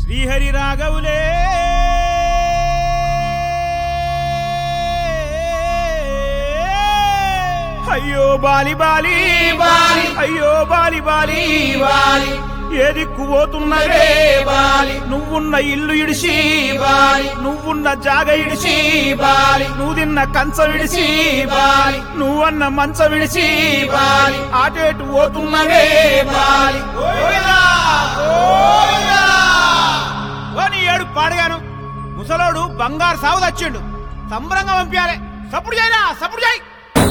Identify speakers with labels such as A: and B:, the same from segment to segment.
A: శ్రీహరి రాఘవులే అయ్యో బాలి బాలి బాలి అయ్యో బాలి బాలి బాలి ఏ దిక్కు పోతున్నవే బాలి నువ్వున్న ఇల్లు ఇడిసి బాలి నువ్వున్న జాగ ఇడిసి బాలి నువ్వు తిన్న కంచం ఇడిసి బాలి నువ్వన్న మంచం ఇడిసి బాలి ఆటేటు పోతున్నవే బాలి ఓయ్ ఓని ఏడు పాడగాను ముసలోడు బంగారు సాగు తెచ్చిండు సంబరంగా పంపించాలి సప్పుడు చేయరా సప్పుడు చేయి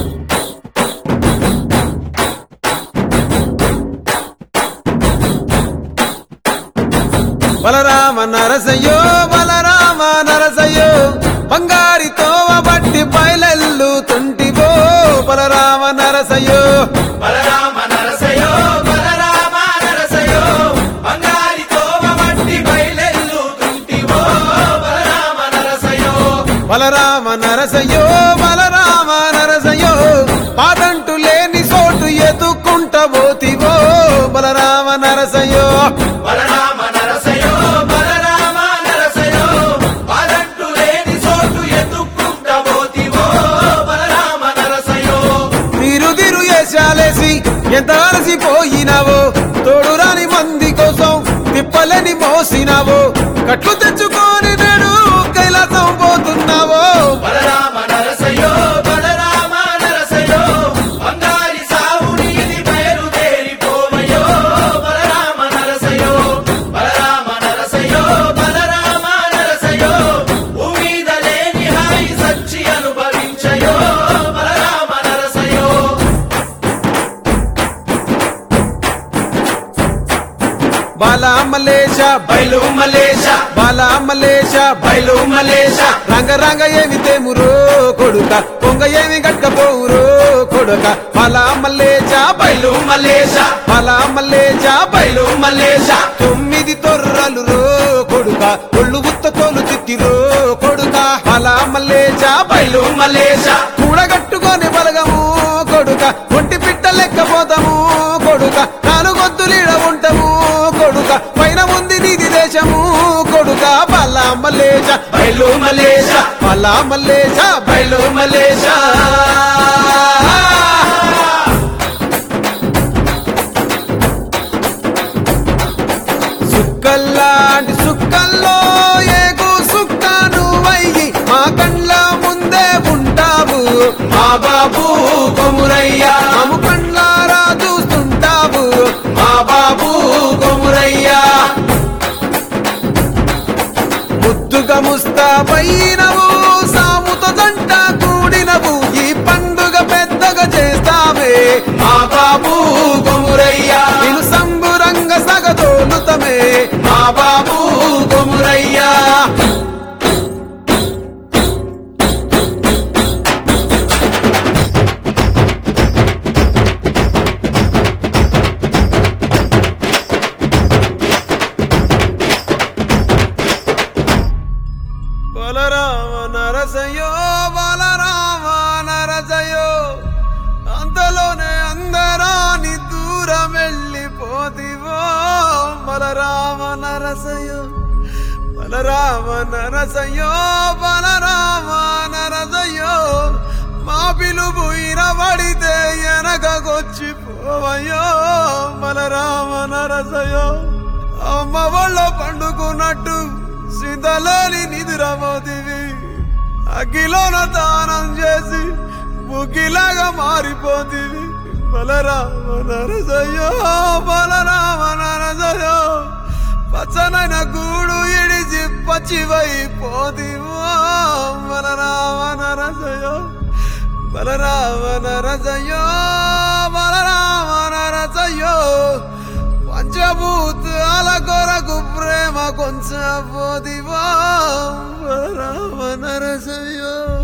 B: బలరామ నరసయ్యో బలరామ నరసయ్యో బంగారితో బట్టి బయలెల్లు తుంటివో బలరామ నరసయ్యో
C: బలరామ నరసయో బలరామ నరసయో బంగారితో మట్టి బయలెల్లు తుంటివో బలరామ నరసయో
B: బలరామ నరసయ్యో బలరామ నరసయ్యో పాదంటు లేని చోటు ఎదుక్కుంట పోతివో బలరామ నరసయ్యో
C: బలరామ నరసయో బలరామ నరసయో పాదంటు లేని చోటు ఎత్తుకుంట పోతివో బలరామ నరసయో
B: తిరు తిరు వేషాలేసి ఎంత అలసిపోయినావో తోడు రాని మంది కోసం తిప్పలని మోసినావో కట్లు తెచ్చుకొని నేడు కైలాసం పోతున్నావో
C: బలరామ నరసయో బలరామ నరసయో బంగారి సావు నీది బయలుదేరిపోవయో బలరామ నరసయో బలరామ నరసయో బలరామ నరసయో భూమిద లేని హాయి సచ్చి అనుభవించయో బలరామ నరసయో
B: బాలా మలేష
C: బయలు మలేష
B: బాలా మలేష
C: బయలు మలేష
B: రంగ రంగ ఏమి తేమురో కొడుక పొంగ ఏమి గట్టపోవురో కొడుక బాలా మల్లేచ
C: బయలు మలేష
B: బాలా మల్లేచ
C: బయలు మలేష
B: తొమ్మిది తొర్రలు రో కొడుక ఒళ్ళు గుత్త తోలు తిత్తిరో కొడుక బాలా మల్లేచ
C: బయలు మలేష
B: కూడగట్టుకొని బలగము కొడుక ఒంటి పిట్ట లెక్కపోతాము కొడుక నాలుగొద్దులీడ ఉంటాము కొడుక పైన ఉంది నీది దేశము కొడుక బల్లా మల్లేచ
C: బయలు మలేష
B: బల్లా మల్లేచ
C: బయలు మలేష
B: సుక్కల్లాంటి సుక్కల్లో ఏగు సుక్క నువ్వయ్యి మా కండ్ల ముందే ఉంటావు
C: మా బాబు కొమురయ్య
B: మాము కండ్లారా చూస్తుంటావు
C: మా బాబు కొమురయ్య
B: ముద్దుగా ముస్తాబైనవు సాముతో జంట కూడినవు ఈ పండుగ పెద్దగా చేస్తావే
C: మా బాబు కొమురయ్య
B: నేను సంబురంగ సగదోలుతమే
C: మా బాబు కొమురయ్య
B: బలరామ నరసయో బలరామ నరసయో అంతలోనే అందరాని దూరం వెళ్ళిపోతివో బలరామ నరసయో బలరామ నరసయో బలరామ నరసయో మా పిలుపు ఇరబడితే వెనకకొచ్చిపోవయో బలరామ నరసయో అమ్మ వాళ్ళ పండుకున్నట్టు సిద్ధలేని నిదురమోదివి అగ్గిలోన దానం చేసి ముగ్గిలాగా మారిపోతివి బలరామ నరసయ్యో బలరామ నరసయ్యో పచ్చనైన గూడు ఇడిచి పచ్చివైపోతివో బలరామ నరసయ్యో బలరామ నరసయ్యో బలరామ నరసయ్యో పంచభూతాల కొరకు ప్రేమ కొంచెం పోదివా బలరామ నరసయ్యో